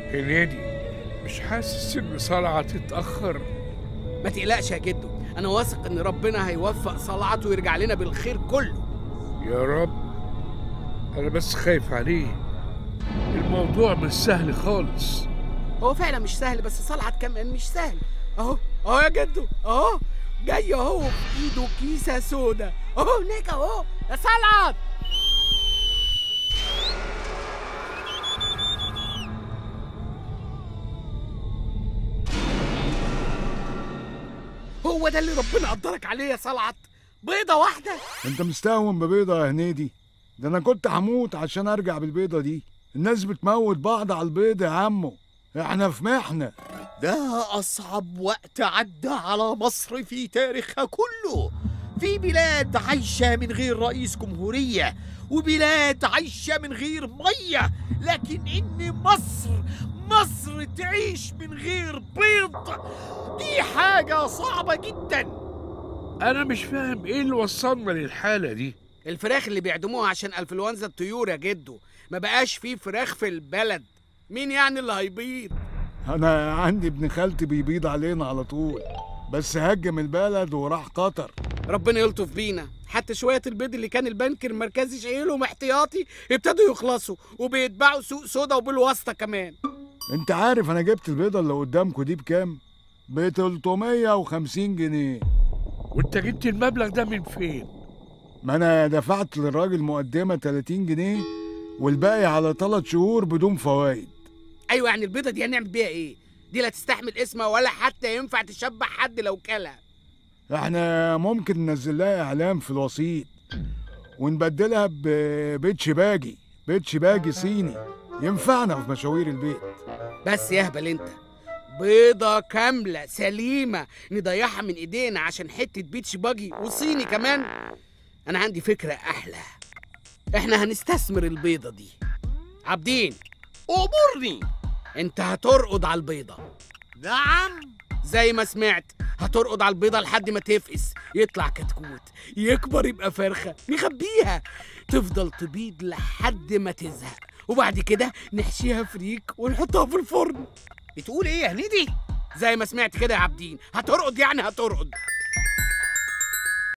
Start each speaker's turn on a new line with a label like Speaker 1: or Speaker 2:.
Speaker 1: هنيدي مش حاسس ان صلعة تتأخر
Speaker 2: ما تقلقش يا جدو انا واثق ان ربنا هيوفق صلعته ويرجع لنا بالخير كله
Speaker 1: يا رب انا بس خايف عليه الموضوع مش سهل خالص
Speaker 2: هو فعلا مش سهل بس صلعت كمان مش سهل اهو اهو يا جدو اهو جاي اهو في ايده كيسه سودا اهو هناك اهو يا صلعت هو ده اللي ربنا قدرك عليه يا صلعت بيضه واحده
Speaker 3: انت مستهون ببيضة يا هنيدي ده انا كنت هموت عشان ارجع بالبيضة دي الناس بتموت بعض على البيض يا عمو احنا في محنة
Speaker 4: ده أصعب وقت عدى على مصر في تاريخها كله في بلاد عايشة من غير رئيس جمهورية وبلاد عايشة من غير مية لكن إن مصر مصر تعيش من غير بيض دي حاجة صعبة جدا
Speaker 1: انا مش فاهم ايه اللي وصلنا للحالة دي
Speaker 2: الفراخ اللي بيعدموها عشان انفلونزا الطيور يا جدو ما بقاش فيه فراخ في البلد مين يعني اللي هيبيض
Speaker 3: انا عندي ابن خالتي بيبيض علينا على طول بس هجم البلد وراح قطر
Speaker 2: ربنا يلطف بينا حتى شوية البيض اللي كان البنك المركزي شايلهم احتياطي ابتدوا يخلصوا وبيتباعوا سوق سودا وبالواسطة كمان
Speaker 3: انت عارف انا جبت البيضة اللي قدامكوا دي بكام ب 350 جنيه
Speaker 1: وانت جبت المبلغ ده من فين
Speaker 3: ما انا دفعت للراجل مقدمة 30 جنيه والباقي على 3 شهور بدون فوائد
Speaker 2: ايوه يعني البيضة دي هنعمل بيها ايه دي لا تستحمل اسمها ولا حتى ينفع تشبع حد لو كلها
Speaker 3: احنا ممكن ننزل لها اعلان في الوسيط ونبدلها ببيتش باجي بيتش باجي صيني ينفعنا في مشاوير البيت
Speaker 2: بس يهبل انت بيضة كاملة سليمة نضيعها من ايدينا عشان حتة بيتش باجي وصيني كمان انا عندي فكرة احلى احنا هنستثمر البيضة دي عابدين
Speaker 4: أمرني
Speaker 2: انت هترقد على البيضة
Speaker 4: نعم
Speaker 2: زي ما سمعت هترقد على البيضة لحد ما تفقس يطلع كتكوت يكبر يبقى فرخة نخبيها تفضل تبيض لحد ما تزهق وبعد كده نحشيها فريك ونحطها في الفرن
Speaker 4: بتقول إيه يا هنيدي؟
Speaker 2: زي ما سمعت كده يا عابدين هترقد يعني هترقد